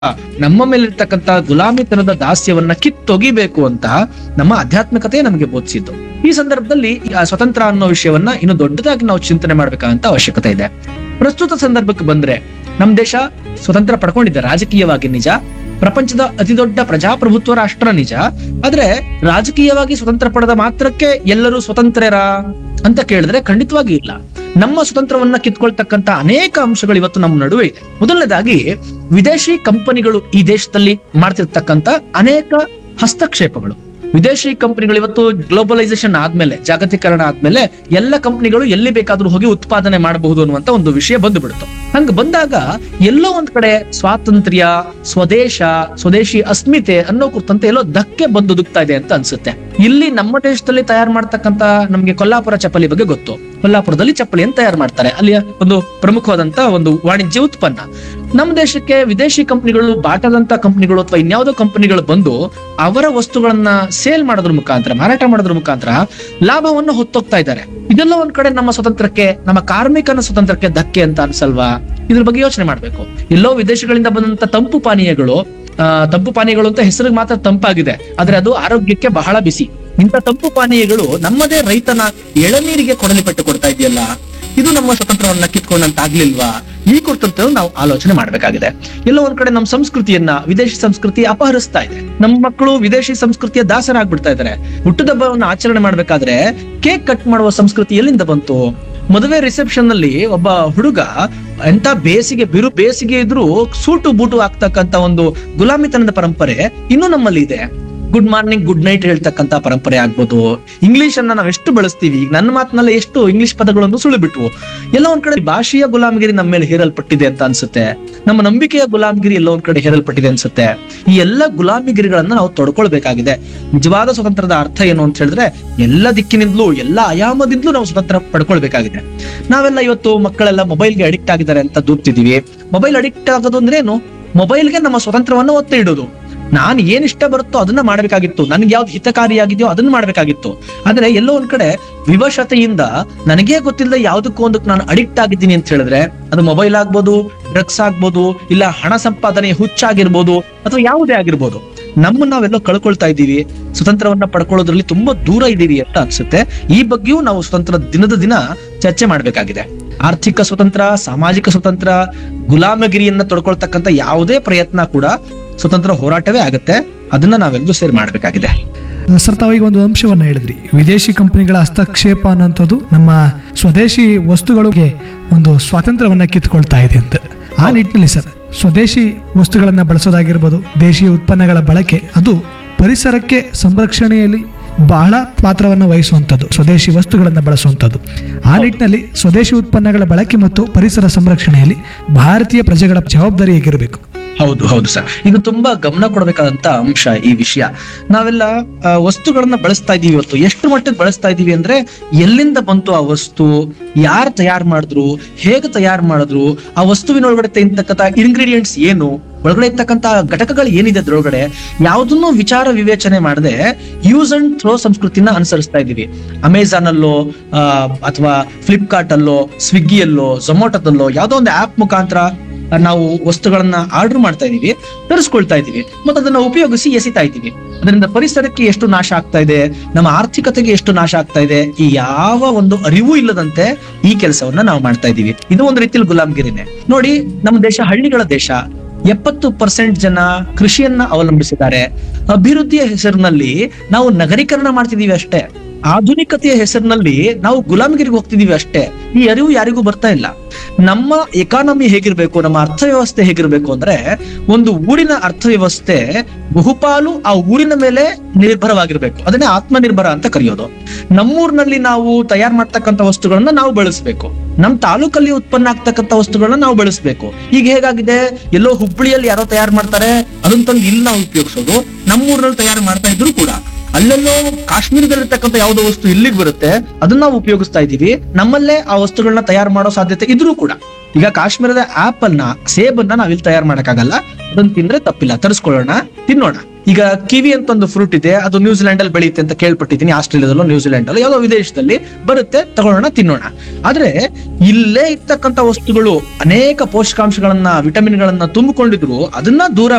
ನಮ್ಮ ಮೇಲಿರ್ತಕ್ಕಂತ ಗುಲಾಮಿತನದ ದಾಸ್ಯವನ್ನ ಕಿತ್ತೊಗಿಬೇಕು ಅಂತ ನಮ್ಮ ಆಧ್ಯಾತ್ಮಿಕತೆ ನಮಗೆ ಬೋಧಿಸಿದ್ದು ಈ ಸಂದರ್ಭದಲ್ಲಿ ಈ ಆ ಸ್ವತಂತ್ರ ಅನ್ನೋ ವಿಷಯವನ್ನ ಇನ್ನು ದೊಡ್ಡದಾಗಿ ನಾವು ಚಿಂತನೆ ಮಾಡ್ಬೇಕಂತ ಅವಶ್ಯಕತೆ ಇದೆ ಪ್ರಸ್ತುತ ಸಂದರ್ಭಕ್ಕೆ ಬಂದ್ರೆ ನಮ್ಮ ದೇಶ ಸ್ವತಂತ್ರ ಪಡ್ಕೊಂಡಿದೆ ರಾಜಕೀಯವಾಗಿ ನಿಜ ಪ್ರಪಂಚದ ಅತಿ ದೊಡ್ಡ ಪ್ರಜಾಪ್ರಭುತ್ವ ರಾಷ್ಟ್ರ ನಿಜ ಆದ್ರೆ ರಾಜಕೀಯವಾಗಿ ಸ್ವತಂತ್ರ ಪಡೆದ ಮಾತ್ರಕ್ಕೆ ಎಲ್ಲರೂ ಸ್ವತಂತ್ರರಾ ಅಂತ ಕೇಳಿದ್ರೆ ಖಂಡಿತವಾಗಿ ಇಲ್ಲ ನಮ್ಮ ಸ್ವತಂತ್ರವನ್ನ ಕಿತ್ಕೊಳ್ತಕ್ಕಂತ ಅನೇಕ ಅಂಶಗಳು ಇವತ್ತು ನಮ್ಮ ನಡುವೆ ಇದೆ ಮೊದಲನೇದಾಗಿ ವಿದೇಶಿ ಕಂಪನಿಗಳು ಈ ದೇಶದಲ್ಲಿ ಮಾಡ್ತಿರ್ತಕ್ಕಂತ ಅನೇಕ ಹಸ್ತಕ್ಷೇಪಗಳು ವಿದೇಶಿ ಕಂಪನಿಗಳು ಇವತ್ತು ಗ್ಲೋಬಲೈಸೇಷನ್ ಆದ್ಮೇಲೆ ಜಾಗತೀಕರಣ ಆದ್ಮೇಲೆ ಎಲ್ಲ ಕಂಪನಿಗಳು ಎಲ್ಲಿ ಬೇಕಾದ್ರೂ ಹೋಗಿ ಉತ್ಪಾದನೆ ಮಾಡಬಹುದು ಅನ್ನುವಂತ ಒಂದು ವಿಷಯ ಬಂದು ಬಿಡ್ತು ಹಂಗ ಬಂದಾಗ ಎಲ್ಲೋ ಒಂದ್ ಕಡೆ ಸ್ವಾತಂತ್ರ್ಯ ಸ್ವದೇಶ ಸ್ವದೇಶಿ ಅಸ್ಮಿತೆ ಅನ್ನೋ ಕುರಿತಂತೆ ಎಲ್ಲೋ ಧಕ್ಕೆ ಬಂದು ದುಗ್ತಾ ಇದೆ ಅಂತ ಅನ್ಸುತ್ತೆ ಇಲ್ಲಿ ನಮ್ಮ ದೇಶದಲ್ಲಿ ತಯಾರು ಮಾಡ್ತಕ್ಕಂತ ನಮ್ಗೆ ಕೊಲ್ಲಾಪುರ ಚಪ್ಪಲಿ ಬಗ್ಗೆ ಗೊತ್ತು ಕೊಲ್ಲಾಪುರದಲ್ಲಿ ಚಪ್ಪಲಿಯನ್ನು ತಯಾರು ಮಾಡ್ತಾರೆ ಅಲ್ಲಿಯ ಒಂದು ಪ್ರಮುಖವಾದಂತ ಒಂದು ವಾಣಿಜ್ಯ ಉತ್ಪನ್ನ ನಮ್ಮ ದೇಶಕ್ಕೆ ವಿದೇಶಿ ಕಂಪನಿಗಳು ಬಾಟಾದಂತ ಕಂಪನಿಗಳು ಅಥವಾ ಇನ್ಯಾವುದೋ ಕಂಪನಿಗಳು ಬಂದು ಅವರ ವಸ್ತುಗಳನ್ನ ಸೇಲ್ ಮಾಡೋದ್ರ ಮುಖಾಂತರ ಮಾರಾಟ ಮಾಡೋದ್ರ ಮುಖಾಂತರ ಲಾಭವನ್ನು ಹೊತ್ತೋಗ್ತಾ ಇದ್ದಾರೆ ಇದೆಲ್ಲ ಒಂದ್ ಕಡೆ ನಮ್ಮ ಸ್ವತಂತ್ರಕ್ಕೆ ನಮ್ಮ ಕಾರ್ಮಿಕನ ಸ್ವತಂತ್ರಕ್ಕೆ ಧಕ್ಕೆ ಅಂತ ಅನ್ಸಲ್ವಾ ಇದ್ರ ಬಗ್ಗೆ ಯೋಚನೆ ಮಾಡ್ಬೇಕು ಎಲ್ಲೋ ವಿದೇಶಗಳಿಂದ ಬಂದಂತ ತಂಪು ಪಾನೀಯಗಳು ಆ, ತಂಪು ಪಾನೀಯಗಳು ಅಂತ ಹೆಸರಿಗೆ ಮಾತ್ರ ತಂಪಾಗಿದೆ ಆದ್ರೆ ಅದು ಆರೋಗ್ಯಕ್ಕೆ ಬಹಳ ಬಿಸಿ ಇಂಥ ತಂಪು ಪಾನೀಯಗಳು ನಮ್ಮದೇ ರೈತನ ಎಳನೀರಿಗೆ ಕೊಡಲಿ ಪಟ್ಟು ಕೊಡ್ತಾ ಇದೆಯಲ್ಲ ಇದು ನಮ್ಮ ಸ್ವತಂತ್ರವನ್ನ ಕಿತ್ಕೊಂಡಂತಾಗ್ಲಿಲ್ವಾ ಈ ಕುರಿತಂತೆ ನಾವು ಆಲೋಚನೆ ಮಾಡ್ಬೇಕಾಗಿದೆ ಎಲ್ಲೋ ಒಂದ್ ಕಡೆ ನಮ್ಮ ಸಂಸ್ಕೃತಿಯನ್ನ ವಿದೇಶಿ ಸಂಸ್ಕೃತಿ ಅಪಹರಿಸ್ತಾ ಇದೆ ನಮ್ಮ ಮಕ್ಕಳು ವಿದೇಶಿ ಸಂಸ್ಕೃತಿಯ ದಾಸರಾಗ್ಬಿಡ್ತಾ ಇದ್ದಾರೆ ಹುಟ್ಟುದಬ್ಬವನ್ನ ಆಚರಣೆ ಮಾಡ್ಬೇಕಾದ್ರೆ ಕೇಕ್ ಕಟ್ ಮಾಡುವ ಸಂಸ್ಕೃತಿ ಎಲ್ಲಿಂದ ಬಂತು ಮದುವೆ ರಿಸೆಪ್ಷನ್ ನಲ್ಲಿ ಒಬ್ಬ ಹುಡುಗ ಎಂತ ಬೇಸಿಗೆ ಬಿರು ಬೇಸಿಗೆ ಇದ್ರೂ ಸೂಟು ಬೂಟು ಆಗ್ತಕ್ಕಂತ ಒಂದು ಗುಲಾಮಿತನದ ಪರಂಪರೆ ಇನ್ನೂ ನಮ್ಮಲ್ಲಿ ಇದೆ ಗುಡ್ ಮಾರ್ನಿಂಗ್ ಗುಡ್ ನೈಟ್ ಹೇಳ್ತಕ್ಕಂತ ಪರಂಪರೆ ಆಗ್ಬೋದು ಇಂಗ್ಲಿಷ್ ಅನ್ನ ನಾವ್ ಎಷ್ಟು ಬಳಸ್ತೀವಿ ಈಗ ನನ್ನ ಮಾತಿನಲ್ಲಿ ಎಷ್ಟು ಇಂಗ್ಲಿಷ್ ಪದಗಳನ್ನು ಸುಳಿಬಿಟ್ವು ಎಲ್ಲ ಒಂದ್ ಕಡೆ ಭಾಷೆಯ ಗುಲಾಮಗಿರಿ ನಮ್ಮ ಮೇಲೆ ಹೇರಲ್ಪಟ್ಟಿದೆ ಅಂತ ಅನ್ಸುತ್ತೆ ನಮ್ಮ ನಂಬಿಕೆಯ ಗುಲಾಮಗಿರಿ ಎಲ್ಲ ಒಂದ್ ಕಡೆ ಹೇರಲ್ಪಟ್ಟಿದೆ ಅನ್ಸುತ್ತೆ ಈ ಎಲ್ಲ ಗುಲಾಮಿಗಿರಿಗಳನ್ನ ನಾವು ತೊಡ್ಕೊಳ್ಬೇಕಾಗಿದೆ ನಿಜವಾದ ಸ್ವತಂತ್ರದ ಅರ್ಥ ಏನು ಅಂತ ಹೇಳಿದ್ರೆ ಎಲ್ಲ ದಿಕ್ಕಿನಿಂದಲೂ ಎಲ್ಲ ಆಯಾಮದಿಂದಲೂ ನಾವು ಸ್ವತಂತ್ರ ಪಡ್ಕೊಳ್ಬೇಕಾಗಿದೆ ನಾವೆಲ್ಲ ಇವತ್ತು ಮಕ್ಕಳೆಲ್ಲ ಮೊಬೈಲ್ಗೆ ಅಡಿಕ್ಟ್ ಆಗಿದ್ದಾರೆ ಅಂತ ದೂರ್ತಿದೀವಿ ಮೊಬೈಲ್ ಅಡಿಕ್ಟ್ ಆಗೋದು ಅಂದ್ರೆ ಏನು ಮೊಬೈಲ್ಗೆ ನಮ್ಮ ಸ್ವತಂತ್ರವನ್ನು ಒತ್ತೆ ಇಡೋದು ನಾನು ಏನ್ ಇಷ್ಟ ಬರುತ್ತೋ ಅದನ್ನ ಮಾಡ್ಬೇಕಾಗಿತ್ತು ನನ್ಗೆ ಯಾವ್ದು ಹಿತಕಾರಿಯಾಗಿದೆಯೋ ಅದನ್ನ ಮಾಡ್ಬೇಕಾಗಿತ್ತು ಆದ್ರೆ ಎಲ್ಲೋ ಒಂದ್ ಕಡೆ ವಿವಶತೆಯಿಂದ ನನಗೇ ಗೊತ್ತಿಲ್ಲದೆ ಯಾವ್ದಕ್ಕೂ ಒಂದಕ್ಕೆ ನಾನು ಅಡಿಕ್ಟ್ ಆಗಿದ್ದೀನಿ ಅಂತ ಹೇಳಿದ್ರೆ ಅದು ಮೊಬೈಲ್ ಆಗ್ಬೋದು ಡ್ರಗ್ಸ್ ಆಗ್ಬೋದು ಇಲ್ಲ ಹಣ ಸಂಪಾದನೆ ಹುಚ್ಚಾಗಿರ್ಬೋದು ಅಥವಾ ಯಾವುದೇ ಆಗಿರ್ಬೋದು ನಮ್ಮ ನಾವೆಲ್ಲೋ ಕಳ್ಕೊಳ್ತಾ ಇದ್ದೀವಿ ಸ್ವತಂತ್ರವನ್ನ ಪಡ್ಕೊಳ್ಳೋದ್ರಲ್ಲಿ ತುಂಬಾ ದೂರ ಇದ್ದೀವಿ ಅಂತ ಅನ್ಸುತ್ತೆ ಈ ಬಗ್ಗೆಯೂ ನಾವು ಸ್ವತಂತ್ರ ದಿನದ ದಿನ ಚರ್ಚೆ ಮಾಡ್ಬೇಕಾಗಿದೆ ಆರ್ಥಿಕ ಸ್ವತಂತ್ರ ಸಾಮಾಜಿಕ ಸ್ವತಂತ್ರ ಗುಲಾಮಗಿರಿಯನ್ನ ತೊಡ್ಕೊಳ್ತಕ್ಕಂತ ಯಾವುದೇ ಪ್ರಯತ್ನ ಕೂಡ ಸ್ವತಂತ್ರ ಹೋರಾಟವೇ ಆಗುತ್ತೆ ಅದನ್ನ ನಾವೆಲ್ಲರೂ ಸೇರಿ ಮಾಡ್ಬೇಕಾಗಿದೆ ಸರ್ ತಾವೀಗ ಒಂದು ಅಂಶವನ್ನ ಹೇಳಿದ್ರಿ ವಿದೇಶಿ ಕಂಪನಿಗಳ ಹಸ್ತಕ್ಷೇಪ ಅನ್ನೋಂಥದ್ದು ನಮ್ಮ ಸ್ವದೇಶಿ ವಸ್ತುಗಳಿಗೆ ಒಂದು ಸ್ವಾತಂತ್ರ್ಯವನ್ನ ಕಿತ್ಕೊಳ್ತಾ ಇದೆ ಅಂತ ಆ ನಿಟ್ಟಿನಲ್ಲಿ ಸರ್ ಸ್ವದೇಶಿ ವಸ್ತುಗಳನ್ನ ಬಳಸೋದಾಗಿರ್ಬೋದು ದೇಶೀಯ ಉತ್ಪನ್ನಗಳ ಬಳಕೆ ಅದು ಪರಿಸರಕ್ಕೆ ಸಂರಕ್ಷಣೆಯಲ್ಲಿ ಬಹಳ ಪಾತ್ರವನ್ನು ವಹಿಸುವಂಥದ್ದು ಸ್ವದೇಶಿ ವಸ್ತುಗಳನ್ನು ಬಳಸುವಂಥದ್ದು ಆ ನಿಟ್ಟಿನಲ್ಲಿ ಸ್ವದೇಶಿ ಉತ್ಪನ್ನಗಳ ಬಳಕೆ ಮತ್ತು ಪರಿಸರ ಸಂರಕ್ಷಣೆಯಲ್ಲಿ ಭಾರತೀಯ ಪ್ರಜೆಗಳ ಜವಾಬ್ದಾರಿ ಹೇಗಿರಬೇಕು ಹೌದು ಹೌದು ಸರ್ ಇದು ತುಂಬಾ ಗಮನ ಕೊಡಬೇಕಾದಂತ ಅಂಶ ಈ ವಿಷಯ ನಾವೆಲ್ಲ ಆ, ವಸ್ತುಗಳನ್ನ ಬಳಸ್ತಾ ಇದೀವಿ ಇವತ್ತು ಎಷ್ಟು ಮಟ್ಟಕ್ಕೆ ಬಳಸ್ತಾ ಇದೀವಿ ಅಂದ್ರೆ ಎಲ್ಲಿಂದ ಬಂತು ಆ ವಸ್ತು ಯಾರು ತಯಾರು ಮಾಡಿದ್ರು ಹೇಗೆ ತಯಾರು ಮಾಡಿದ್ರು ಆ ವಸ್ತುವಿನೊಳಗಡೆ ಇರ್ತಕ್ಕಂಥ ಇಂಗ್ರೀಡಿಯೆಂಟ್ಸ್ ಏನು ಒಳಗಡೆ ಇರ್ತಕ್ಕಂಥ ಘಟಕಗಳು ಏನಿದೆ ಅದ್ರೊಳಗಡೆ ಯಾವುದನ್ನು ವಿಚಾರ ವಿವೇಚನೆ ಮಾಡದೆ ಯೂಸ್ ಅಂಡ್ ಥ್ರೋ ಸಂಸ್ಕೃತಿನ ಅನುಸರಿಸ್ತಾ ಇದೀವಿ ಅಮೆಝಾನ್ ಅಲ್ಲೋ ಅಥವಾ ಫ್ಲಿಪ್ಕಾರ್ಟ್ ಅಲ್ಲೋ ಸ್ವಿಗ್ಗಿಯಲ್ಲೋ ಝೊಮ್ಯಾಟೋದಲ್ಲೋ ಯಾವುದೋ ಒಂದು ಆಪ್ ಮುಖಾಂತರ ನಾವು ವಸ್ತುಗಳನ್ನ ಆರ್ಡರ್ ಮಾಡ್ತಾ ಇದೀವಿ ತರಿಸ್ಕೊಳ್ತಾ ಇದೀವಿ ಮತ್ತೆ ಅದನ್ನ ಉಪಯೋಗಿಸಿ ಎಸಿತಾ ಇದೀವಿ ಅದರಿಂದ ಪರಿಸರಕ್ಕೆ ಎಷ್ಟು ನಾಶ ಆಗ್ತಾ ಇದೆ ನಮ್ಮ ಆರ್ಥಿಕತೆಗೆ ಎಷ್ಟು ನಾಶ ಆಗ್ತಾ ಇದೆ ಈ ಯಾವ ಒಂದು ಅರಿವು ಇಲ್ಲದಂತೆ ಈ ಕೆಲಸವನ್ನ ನಾವು ಮಾಡ್ತಾ ಇದೀವಿ ಇದು ಒಂದು ರೀತಿಯಲ್ಲಿ ಗುಲಾಮ್ಗಿರಿನೇ ನೋಡಿ ನಮ್ಮ ದೇಶ ಹಳ್ಳಿಗಳ ದೇಶ ಎಪ್ಪತ್ತು ಪರ್ಸೆಂಟ್ ಜನ ಕೃಷಿಯನ್ನ ಅವಲಂಬಿಸಿದ್ದಾರೆ ಅಭಿವೃದ್ಧಿಯ ಹೆಸರಿನಲ್ಲಿ ನಾವು ನಗರೀಕರಣ ಮಾಡ್ತಿದೀವಿ ಅಷ್ಟೇ ಆಧುನಿಕತೆಯ ಹೆಸರಿನಲ್ಲಿ ನಾವು ಗುಲಾಮಗಿರಿಗೆ ಹೋಗ್ತಿದೀವಿ ಅಷ್ಟೇ ಈ ಅರಿವು ಯಾರಿಗೂ ಬರ್ತಾ ಇಲ್ಲ ನಮ್ಮ ಎಕಾನಮಿ ಹೇಗಿರ್ಬೇಕು ನಮ್ಮ ಅರ್ಥವ್ಯವಸ್ಥೆ ಹೇಗಿರ್ಬೇಕು ಅಂದ್ರೆ ಒಂದು ಊರಿನ ಅರ್ಥವ್ಯವಸ್ಥೆ ಬಹುಪಾಲು ಆ ಊರಿನ ಮೇಲೆ ನಿರ್ಭರವಾಗಿರ್ಬೇಕು ಅದನ್ನೇ ಆತ್ಮನಿರ್ಭರ ಅಂತ ಕರೆಯೋದು ನಮ್ಮೂರಿನಲ್ಲಿ ನಾವು ತಯಾರು ಮಾಡ್ತಕ್ಕಂಥ ವಸ್ತುಗಳನ್ನ ನಾವು ಬಳಸಬೇಕು ನಮ್ ತಾಲೂಕಲ್ಲಿ ಉತ್ಪನ್ನ ಆಗ್ತಕ್ಕಂಥ ವಸ್ತುಗಳನ್ನ ನಾವು ಬಳಸಬೇಕು ಈಗ ಹೇಗಾಗಿದೆ ಎಲ್ಲೋ ಹುಬ್ಬಳ್ಳಿಯಲ್ಲಿ ಯಾರೋ ತಯಾರು ಮಾಡ್ತಾರೆ ಅದನ್ನ ತಂದು ಇಲ್ಲಿ ನಾವು ಉಪಯೋಗಿಸೋದು ನಮ್ಮೂರಿನಲ್ಲಿ ತಯಾರು ಮಾಡ್ತಾ ಇದ್ರು ಕೂಡ ಅಲ್ಲೆಲ್ಲೋ ಕಾಶ್ಮೀರದಲ್ಲಿರ್ತಕ್ಕಂಥ ಯಾವುದೋ ವಸ್ತು ಇಲ್ಲಿಗೆ ಬರುತ್ತೆ ಅದನ್ನ ನಾವು ಉಪಯೋಗಿಸ್ತಾ ಇದೀವಿ ನಮ್ಮಲ್ಲೇ ಆ ವಸ್ತುಗಳನ್ನ ತಯಾರು ಮಾಡೋ ಸಾಧ್ಯತೆ ಇದ್ರೂ ಕೂಡ ಈಗ ಕಾಶ್ಮೀರದ ಆಪಲ್ ನ ಸೇಬನ್ನ ನಾವಿಲ್ಲಿ ತಯಾರು ಮಾಡಕ್ಕಾಗಲ್ಲ ಅದನ್ನ ತಿಂದ್ರೆ ತಪ್ಪಿಲ್ಲ ತರಿಸ್ಕೊಳ್ಳೋಣ ತಿನ್ನೋಣ ಈಗ ಕಿವಿ ಅಂತ ಒಂದು ಫ್ರೂಟ್ ಇದೆ ಅದು ನ್ಯೂಜಿಲೆಂಡ್ ಅಲ್ಲಿ ಬೆಳೆಯುತ್ತೆ ಅಂತ ಕೇಳ್ಪಟ್ಟಿದ್ದೀನಿ ಆಸ್ಟ್ರೇಲಿಯಾದಲ್ಲೋ ನ್ಯೂಜಿಲೆಂಡ್ ಅಲ್ಲೋ ಯಾವುದೋ ವಿದೇಶದಲ್ಲಿ ಬರುತ್ತೆ ತಗೊಳ್ಳೋಣ ತಿನ್ನೋಣ ಆದ್ರೆ ಇಲ್ಲೇ ಇರ್ತಕ್ಕಂಥ ವಸ್ತುಗಳು ಅನೇಕ ಪೋಷಕಾಂಶಗಳನ್ನ ವಿಟಮಿನ್ಗಳನ್ನ ತುಂಬಿಕೊಂಡಿದ್ರು ಅದನ್ನ ದೂರ